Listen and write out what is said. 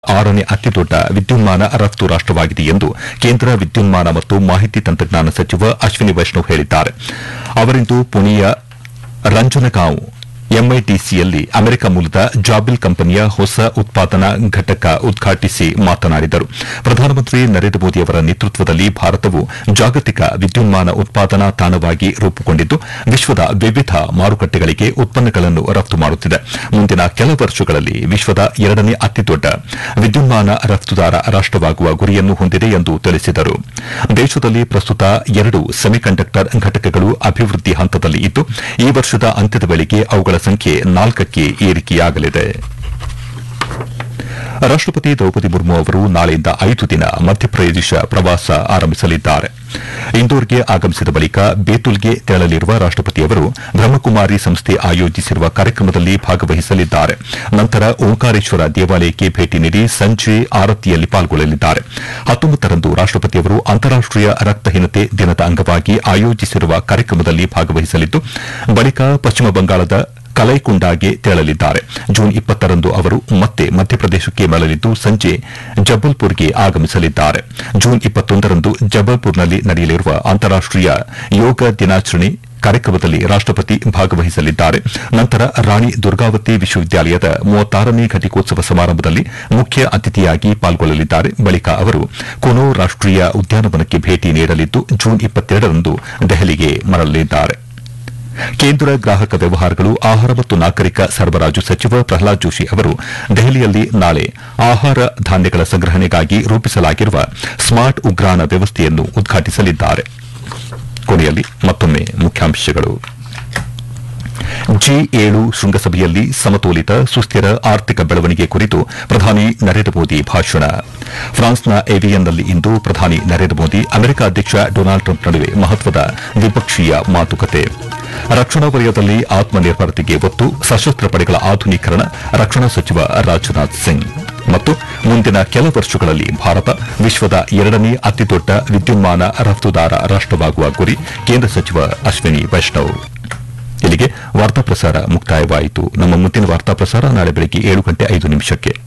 ಆರನೇ ಅತಿದೊಡ್ಡ ವಿದ್ಯುನ್ಮಾನ ರಫ್ತು ರಾಷ್ಟವಾಗಿದೆ ಎಂದು ಕೇಂದ್ರ ವಿದ್ಯುನ್ಮಾನ ಮತ್ತು ಮಾಹಿತಿ ತಂತ್ರಜ್ಞಾನ ಸಚಿವ ಅಶ್ವಿನಿ ವೈಷ್ಣವ್ ಹೇಳಿದ್ದಾರೆ ಅವರಿಂದು ಪುಣೆಯ ರಂಜನಗಾಂವ್ ಎಂಐಟಿಸಿಯಲ್ಲಿ ಅಮೆರಿಕ ಮೂಲದ ಜಾಬಿಲ್ ಕಂಪನಿಯ ಹೊಸ ಉತ್ಪಾದನಾ ಘಟಕ ಉದ್ಘಾಟಿಸಿ ಮಾತನಾಡಿದರು ಪ್ರಧಾನಮಂತ್ರಿ ನರೇಂದ್ರ ಮೋದಿ ಅವರ ನೇತೃತ್ವದಲ್ಲಿ ಭಾರತವು ಜಾಗತಿಕ ವಿದ್ಯುನ್ಮಾನ ಉತ್ಪಾದನಾ ತಾಣವಾಗಿ ರೂಪುಗೊಂಡಿದ್ದು ವಿಶ್ವದ ವಿವಿಧ ಮಾರುಕಟ್ಟೆಗಳಿಗೆ ಉತ್ಪನ್ನಗಳನ್ನು ರಫ್ತು ಮಾಡುತ್ತಿದೆ ಮುಂದಿನ ಕೆಲ ವರ್ಷಗಳಲ್ಲಿ ವಿಶ್ವದ ಎರಡನೇ ಅತಿದೊಡ್ಡ ವಿದ್ಯುನ್ಮಾನ ರಫ್ತುದಾರ ರಾಷ್ಟವಾಗುವ ಗುರಿಯನ್ನು ಹೊಂದಿದೆ ಎಂದು ತಿಳಿಸಿದರು ದೇಶದಲ್ಲಿ ಪ್ರಸ್ತುತ ಎರಡು ಸೆಮಿಕಂಡಕ್ಟರ್ ಘಟಕಗಳು ಅಭಿವೃದ್ಧಿ ಹಂತದಲ್ಲಿ ಇದ್ದು ಈ ವರ್ಷದ ಅಂತ್ಯದ ವೇಳೆಗೆ ಅವುಗಳ ಸಂಖ್ಯೆ ನಾಲ್ಕಕ್ಕೆ ಏರಿಕೆಯಾಗಲಿದೆ ರಾಷ್ಟಪತಿ ದ್ರೌಪದಿ ಮುರ್ಮು ಅವರು ನಾಳೆಯಿಂದ ಐದು ದಿನ ಮಧ್ಯಪ್ರದೇಶ ಪ್ರವಾಸ ಆರಂಭಿಸಲಿದ್ದಾರೆ ಇಂದೋರ್ಗೆ ಆಗಮಿಸಿದ ಬಳಿಕ ಬೇತುಲ್ಗೆ ತೆರಳಲಿರುವ ರಾಷ್ಟಪತಿಯವರು ಬ್ರಹ್ಮಕುಮಾರಿ ಸಂಸ್ಥೆ ಆಯೋಜಿಸಿರುವ ಕಾರ್ಯಕ್ರಮದಲ್ಲಿ ಭಾಗವಹಿಸಲಿದ್ದಾರೆ ನಂತರ ಓಂಕಾರೇಶ್ವರ ದೇವಾಲಯಕ್ಕೆ ಭೇಟಿ ನೀಡಿ ಸಂಜೆ ಆರತಿಯಲ್ಲಿ ಪಾಲ್ಗೊಳ್ಳಲಿದ್ದಾರೆ ಹತ್ತೊಂಬತ್ತರಂದು ರಾಷ್ಟಪತಿಯವರು ಅಂತಾರಾಷ್ಟೀಯ ರಕ್ತಹೀನತೆ ದಿನದ ಅಂಗವಾಗಿ ಆಯೋಜಿಸಿರುವ ಕಾರ್ಯಕ್ರಮದಲ್ಲಿ ಭಾಗವಹಿಸಲಿದ್ದು ಬಳಿಕ ಪಶ್ಚಿಮ ಬಂಗಾಳದ ಕಲೈಕುಂಡಾಗೆ ತೆರಳಲಿದ್ದಾರೆ ಜೂನ್ ಇಪ್ಪತ್ತರಂದು ಅವರು ಮತ್ತೆ ಮಧ್ಯಪ್ರದೇಶಕ್ಕೆ ಮರಳಲಿದ್ದು ಸಂಜೆ ಜಬ್ಬಲ್ಪುರ್ಗೆ ಆಗಮಿಸಲಿದ್ದಾರೆ ಜೂನ್ ಇಪ್ಪತ್ತೊಂದರಂದು ಜಬ್ಬಲ್ಪುರ್ನಲ್ಲಿ ನಡೆಯಲಿರುವ ಅಂತಾರಾಷ್ಟೀಯ ಯೋಗ ದಿನಾಚರಣೆ ಕಾರ್ಯಕ್ರಮದಲ್ಲಿ ರಾಷ್ಟಪತಿ ಭಾಗವಹಿಸಲಿದ್ದಾರೆ ನಂತರ ರಾಣಿ ದುರ್ಗಾವತಿ ವಿಶ್ವವಿದ್ಯಾಲಯದ ಮೂವತ್ತಾರನೇ ಘಟಿಕೋತ್ಸವ ಸಮಾರಂಭದಲ್ಲಿ ಮುಖ್ಯ ಅತಿಥಿಯಾಗಿ ಪಾಲ್ಗೊಳ್ಳಲಿದ್ದಾರೆ ಬಳಿಕ ಅವರು ಕುನೋ ರಾಷ್ಟೀಯ ಉದ್ಯಾನವನಕ್ಕೆ ಭೇಟಿ ನೀಡಲಿದ್ದು ಜೂನ್ ಇಪ್ಪತ್ತೆರಡರಂದು ದೆಹಲಿಗೆ ಮರಳಲಿದ್ದಾರೆ ಕೇಂದ್ರ ಗ್ರಾಹಕ ವ್ಯವಹಾರಗಳು ಆಹಾರ ಮತ್ತು ನಾಗರಿಕ ಸರಬರಾಜು ಸಚಿವ ಪ್ರಹ್ಲಾದ್ ಜೋಶಿ ಅವರು ದೆಹಲಿಯಲ್ಲಿ ನಾಳೆ ಆಹಾರ ಧಾನ್ಯಗಳ ಸಂಗ್ರಹಣೆಗಾಗಿ ರೂಪಿಸಲಾಗಿರುವ ಸ್ಮಾರ್ಟ್ ಉಗ್ರಾಣ ವ್ಯವಸ್ಥೆಯನ್ನು ಉದ್ಘಾಟಿಸಲಿದ್ದಾರೆ ಕೊನೆಯಲ್ಲಿ ಮತ್ತೊಮ್ಮೆ ಮುಖ್ಯಾಂಶಗಳು ಜಿ ಏಳು ಶೃಂಗಸಭೆಯಲ್ಲಿ ಸಮತೋಲಿತ ಸುಸ್ಥಿರ ಆರ್ಥಿಕ ಬೆಳವಣಿಗೆ ಕುರಿತು ಪ್ರಧಾನಿ ನರೇಂದ್ರ ಮೋದಿ ಭಾಷಣ ಫ್ರಾನ್ಸ್ನ ಏವಿಯನ್ನಲ್ಲಿ ಇಂದು ಪ್ರಧಾನಿ ನರೇಂದ್ರ ಮೋದಿ ಅಮೆರಿಕ ಅಧ್ಯಕ್ಷ ಡೊನಾಲ್ಡ್ ಟ್ರಂಪ್ ನಡುವೆ ಮಹತ್ವದ ದ್ವಿಪಕ್ಷೀಯ ಮಾತುಕತೆ ರಕ್ಷಣಾ ವಲಯದಲ್ಲಿ ಆತ್ಮನಿರ್ಭರತೆಗೆ ಒತ್ತು ಸಶಸ್ತ್ರ ಪಡೆಗಳ ಆಧುನೀಕರಣ ರಕ್ಷಣಾ ಸಚಿವ ರಾಜನಾಥ್ ಸಿಂಗ್ ಮತ್ತು ಮುಂದಿನ ಕೆಲ ವರ್ಷಗಳಲ್ಲಿ ಭಾರತ ವಿಶ್ವದ ಎರಡನೇ ಅತಿದೊಡ್ಡ ವಿದ್ಯುನ್ಮಾನ ರಫ್ತುದಾರ ರಾಷ್ಟವಾಗುವ ಗುರಿ ಕೇಂದ್ರ ಸಚಿವ ಅಶ್ವಿನಿ ವೈಷ್ಣವ್ ಇಲ್ಲಿಗೆ ವಾರ್ತಾ ಪ್ರಸಾರ ಮುಕ್ತಾಯವಾಯಿತು ನಮ್ಮ ಮುಂದಿನ ವಾರ್ತಾ ಪ್ರಸಾರ ನಾಳೆ ಬೆಳಗ್ಗೆ ಏಳು ಗಂಟೆ ಐದು ನಿಮಿಷಕ್ಕೆ